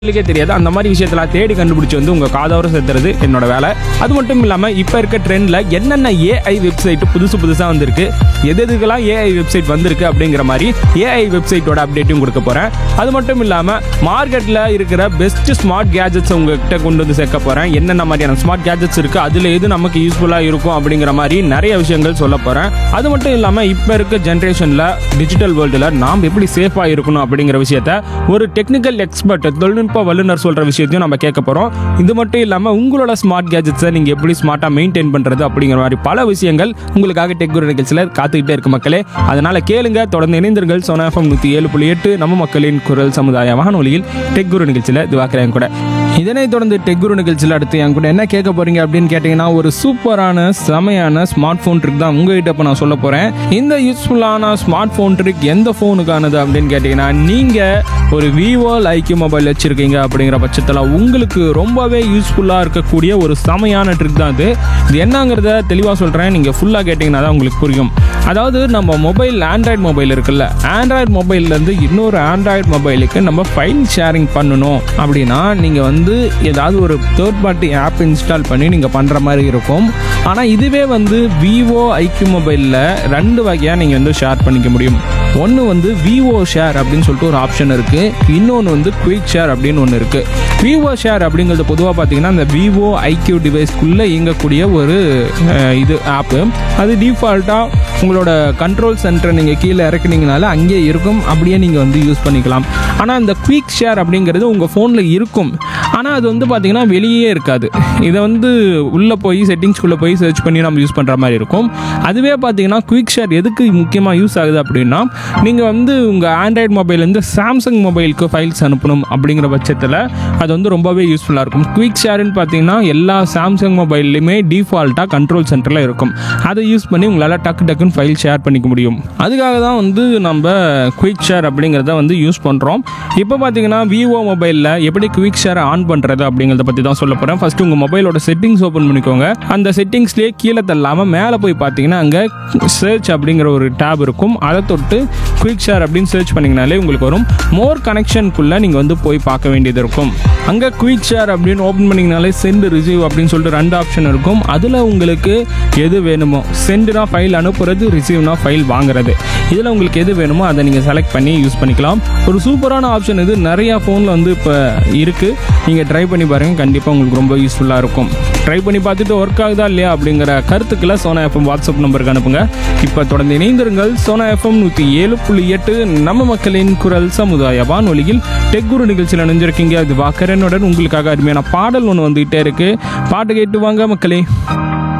உங்களுக்கே தெரியாது அந்த மாதிரி விஷயத்தெல்லாம் தேடி கண்டுபிடிச்சி வந்து உங்கள் காதோர சேர்த்துறது என்னோட வேலை அது மட்டும் இல்லாமல் இப்போ இருக்க ட்ரெண்டில் என்னென்ன ஏஐ வெப்சைட் புதுசு புதுசாக வந்திருக்கு எது எதுக்கெல்லாம் ஏஐ வெப்சைட் வந்திருக்கு அப்படிங்கிற மாதிரி ஏஐ வெப்சைட்டோட அப்டேட்டும் கொடுக்க போகிறேன் அது மட்டும் இல்லாமல் மார்க்கெட்டில் இருக்கிற பெஸ்ட் ஸ்மார்ட் கேஜெட்ஸ் உங்ககிட்ட கொண்டு வந்து சேர்க்க போகிறேன் என்னென்ன மாதிரியான ஸ்மார்ட் கேஜெட்ஸ் இருக்குது அதில் எது நமக்கு யூஸ்ஃபுல்லாக இருக்கும் அப்படிங்கிற மாதிரி நிறைய விஷயங்கள் சொல்ல போகிறேன் அது மட்டும் இல்லாமல் இப்போ இருக்க ஜென்ரேஷனில் டிஜிட்டல் வேர்ல்டில் நாம் எப்படி சேஃபாக இருக்கணும் அப்படிங்கிற விஷயத்த ஒரு டெக்னிக்கல் எக்ஸ்பர்ட் தொழில்நுட்ப வல்லுநர் சொல்கிற விஷயத்தையும் நம்ம கேட்க போகிறோம் இது மட்டும் இல்லாமல் உங்களோட ஸ்மார்ட் கேஜெட்ஸை நீங்கள் எப்படி ஸ்மார்ட்டாக மெயின்டைன் பண்ணுறது அப்படிங்கிற மாதிரி பல விஷயங்கள் உங்களுக்காக டெக் குரு நிகழ்ச்சியில் காத்துக்கிட்டே இருக்கு மக்களே அதனால் கேளுங்க தொடர்ந்து இணைந்திருங்கள் சோனா எஃப்எம் நூற்றி ஏழு புள்ளி எட்டு நம்ம மக்களின் குரல் சமுதாய வானொலியில் டெக் குரு நிகழ்ச்சியில் இதுவாக்குறேன் கூட இதனைத் தொடர்ந்து டெக் குரு நிகழ்ச்சியில் அடுத்து என் கூட என்ன கேட்க போறீங்க அப்படின்னு கேட்டிங்கன்னா ஒரு சூப்பரான செமையான ஸ்மார்ட் ஃபோன் ட்ரிக் தான் உங்ககிட்ட இப்போ நான் சொல்ல போகிறேன் இந்த யூஸ்ஃபுல்லான ஸ்மார்ட் ஃபோன் ட்ரிக் எந்த ஃபோனுக்கானது அப்படின்னு கேட்டிங்கன்னா நீங்கள் ஒரு விவோ ஐக்கிய மொபைல் வச்சுருக்கீங்க அப்படிங்கிற பட்சத்தில் உங்களுக்கு ரொம்பவே யூஸ்ஃபுல்லாக இருக்கக்கூடிய ஒரு செமையான ட்ரிக் தான் இது இது என்னங்கிறத தெளிவாக சொல்கிறேன் நீங்கள் ஃபுல்லாக கேட்டிங்கன்னா தான் உங்களுக்கு புரியும் அதாவது நம்ம மொபைல் ஆண்ட்ராய்டு மொபைல் இருக்குல்ல ஆண்ட்ராய்டு மொபைல்லேருந்து இன்னொரு ஆண்ட்ராய்டு மொபைலுக்கு நம்ம ஃபைல் ஷேரிங் பண்ணணும் அப்படின்னா நீங்கள் வந்து ஏதாவது ஒரு தேர்ட் பார்ட்டி ஆப் இன்ஸ்டால் பண்ணி நீங்கள் பண்ணுற மாதிரி இருக்கும் ஆனால் இதுவே வந்து விவோ ஐக்யூ மொபைலில் ரெண்டு வகையாக நீங்கள் வந்து ஷேர் பண்ணிக்க முடியும் ஒன்று வந்து விவோ ஷேர் அப்படின்னு சொல்லிட்டு ஒரு ஆப்ஷன் இருக்குது இன்னொன்று வந்து குயிக் ஷேர் அப்படின்னு ஒன்று இருக்குது விவோ ஷேர் அப்படிங்கிறது பொதுவாக பார்த்தீங்கன்னா அந்த விவோ ஐக்யூ டிவைஸ்க்குள்ளே இயங்கக்கூடிய ஒரு அஹ், இது ஆப்பு அது டிஃபால்ட்டாக உங்களோட கண்ட்ரோல் சென்டரை நீங்கள் கீழே இறக்குனீங்கனால அங்கேயே இருக்கும் அப்படியே நீங்கள் வந்து யூஸ் பண்ணிக்கலாம் ஆனால் இந்த குயிக் ஷேர் அப்படிங்கிறது உங்கள் ஃபோனில் இருக்கும் ஆனால் அது வந்து பார்த்தீங்கன்னா வெளியே இருக்காது இதை வந்து உள்ளே போய் செட்டிங்ஸ்குள்ளே போய் சர்ச் பண்ணி நம்ம யூஸ் பண்ணுற மாதிரி இருக்கும் அதுவே பார்த்தீங்கன்னா குயிக் ஷேர் எதுக்கு முக்கியமாக யூஸ் ஆகுது அப்படின்னா நீங்கள் வந்து உங்கள் ஆண்ட்ராய்டு மொபைல்லேருந்து சாம்சங் மொபைலுக்கு ஃபைல்ஸ் அனுப்பணும் அப்படிங்கிற பட்சத்தில் அது வந்து ரொம்பவே யூஸ்ஃபுல்லாக இருக்கும் குயிக் ஷேர்னு பார்த்தீங்கன்னா எல்லா சாம்சங் மொபைல்லையுமே டிஃபால்ட்டாக கண்ட்ரோல் சென்டரில் இருக்கும் அதை யூஸ் பண்ணி உங்களால் டக்கு டக்குன்னு ஃபைல் ஷேர் பண்ணிக்க முடியும் அதுக்காக தான் வந்து நம்ம குயிக் ஷேர் அப்படிங்கிறத வந்து யூஸ் பண்ணுறோம் இப்போ பார்த்தீங்கன்னா விவோ மொபைலில் எப்படி குயிக் ஷேர் ஆன் பண்ணுறது அப்படிங்கிறத பற்றி தான் சொல்ல போகிறேன் ஃபஸ்ட்டு உங்கள் மொபைலோட செட்டிங்ஸ் ஓப்பன் பண்ணிக்கோங்க அந்த செட்டிங்ஸ்லேயே கீழே தள்ளாமல் மேலே போய் பார்த்தீங்கன்னா அங்கே சர்ச் அப்படிங்கிற ஒரு டேப் இருக்கும் அதை தொட்டு குயிக் ஷேர் அப்படின்னு சர்ச் பண்ணிங்கனாலே உங்களுக்கு வரும் மோர் கனெக்ஷனுக்குள்ளே நீங்கள் வந்து போய் பார்க்க வேண்டியது இருக்கும் அங்கே குயிக் ஷேர் அப்படின்னு ஓப்பன் பண்ணிங்கனாலே சென்ட் ரிசீவ் அப்படின்னு சொல்லிட்டு ரெண்டு ஆப்ஷன் இருக்கும் அதில் உங்களுக்கு எது வேணுமோ சென்ட்னா ஃபைல் அனுப்புறது ரிசீவ்னா ஃபைல் வாங்குறது இதில் உங்களுக்கு எது வேணுமோ அதை நீங்கள் செலக்ட் பண்ணி யூஸ் பண்ணிக்கலாம் ஒரு சூப்பரான ஆப்ஷன் இது நிறையா ஃபோனில் வந்து இப்போ இருக்குது நீங்கள் ட்ரை பண்ணி பாருங்கள் கண்டிப்பாக உங்களுக்கு ரொம்ப யூஸ்ஃபுல்லாக இருக்கும் ட்ரை பண்ணி பார்த்துட்டு ஒர்க் ஆகுதா இல்லையா அப்படிங்கிற கருத்துக்களை சோனா எஃப்எம் வாட்ஸ்அப் நம்பருக்கு அனுப்புங்க இப்போ தொடர்ந்து இணைந்திருங்கள் சோனா எஃப்எம் நூற்றி ஏழு புள்ளி எட்டு நம்ம மக்களின் குரல் சமுதாய வானொலியில் டெக்குரு நிகழ்ச்சியில் நினைஞ்சிருக்கீங்க அது வாக்கரனுடன் உங்களுக்காக அருமையான பாடல் ஒன்று வந்துகிட்டே இருக்கு பாட்டு கேட்டு வாங்க மக்களே